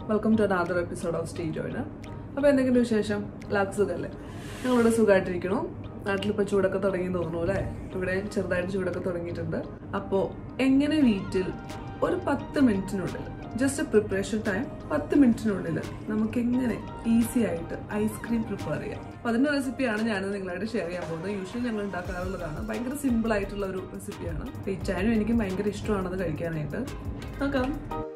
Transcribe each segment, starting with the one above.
welcome to another episode of stay ജോയിന് അപ്പോൾ എന്തെങ്കിലും വിശേഷം എല്ലാവർക്കും സുഖമല്ലേ ഞങ്ങളിവിടെ സുഖമായിട്ടിരിക്കണു നാട്ടിലിപ്പോൾ ചൂടൊക്കെ തുടങ്ങി തോന്നുന്നു അല്ലേ ഇവിടെ ചെറുതായിട്ട് ചൂടൊക്കെ തുടങ്ങിയിട്ടുണ്ട് അപ്പോൾ എങ്ങനെ വീട്ടിൽ ഒരു പത്ത് മിനിറ്റിനുള്ളിൽ ജസ്റ്റ് പ്രിപ്പറേഷൻ ടൈം പത്ത് മിനിറ്റിനുള്ളിൽ നമുക്ക് എങ്ങനെ ഈസി ആയിട്ട് ഐസ്ക്രീം പ്രിപ്പയർ ചെയ്യാം അപ്പോൾ അതിൻ്റെ റെസിപ്പിയാണ് ഞാൻ നിങ്ങളായിട്ട് ഷെയർ ചെയ്യാൻ പോകുന്നത് യൂഷ്വലി ഞങ്ങൾ ഉണ്ടാക്കാറുള്ളതാണ് ഭയങ്കര സിമ്പിൾ ആയിട്ടുള്ള ഒരു റെസിപ്പിയാണ് ടീച്ചാനും എനിക്കും ഭയങ്കര ഇഷ്ടമാണത് കഴിക്കാനായിട്ട് നോക്കാം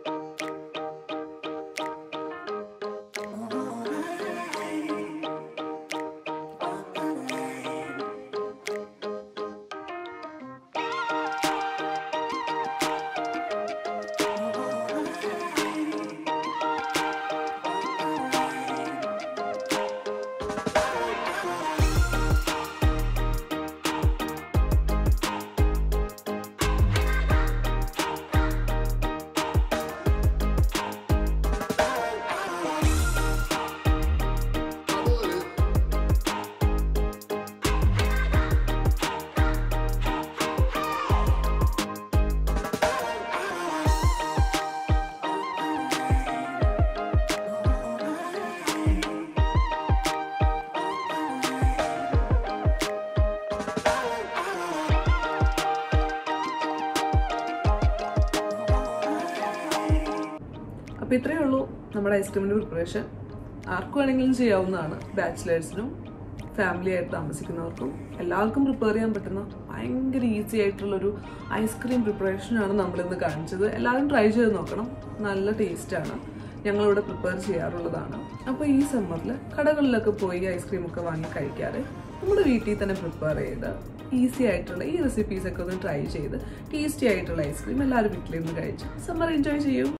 അപ്പോൾ ഇത്രയേ ഉള്ളൂ നമ്മുടെ ഐസ്ക്രീമിൻ്റെ പ്രിപ്പറേഷൻ ആർക്കും വേണമെങ്കിലും ചെയ്യാവുന്നതാണ് ബാച്ചിലേഴ്സിനും ഫാമിലി ആയിട്ട് താമസിക്കുന്നവർക്കും എല്ലാവർക്കും പ്രിപ്പയർ ചെയ്യാൻ പറ്റുന്ന ഭയങ്കര ഈസി ആയിട്ടുള്ളൊരു ഐസ്ക്രീം പ്രിപ്പറേഷനാണ് നമ്മളിന്ന് കാണിച്ചത് എല്ലാവരും ട്രൈ ചെയ്ത് നോക്കണം നല്ല ടേസ്റ്റാണ് ഞങ്ങളിവിടെ പ്രിപ്പയർ ചെയ്യാറുള്ളതാണ് അപ്പോൾ ഈ സമ്മറിൽ കടകളിലൊക്കെ പോയി ഐസ്ക്രീം ഒക്കെ വാങ്ങി കഴിക്കാതെ നമ്മുടെ വീട്ടിൽ തന്നെ പ്രിപ്പയർ ചെയ്ത് ഈസി ആയിട്ടുള്ള ഈ റെസിപ്പീസ് ഒക്കെ ഒന്ന് ട്രൈ ചെയ്ത് ടേസ്റ്റി ആയിട്ടുള്ള ഐസ്ക്രീം എല്ലാവരും വീട്ടിലിരുന്ന് കഴിച്ച് സമ്മർ എൻജോയ് ചെയ്യും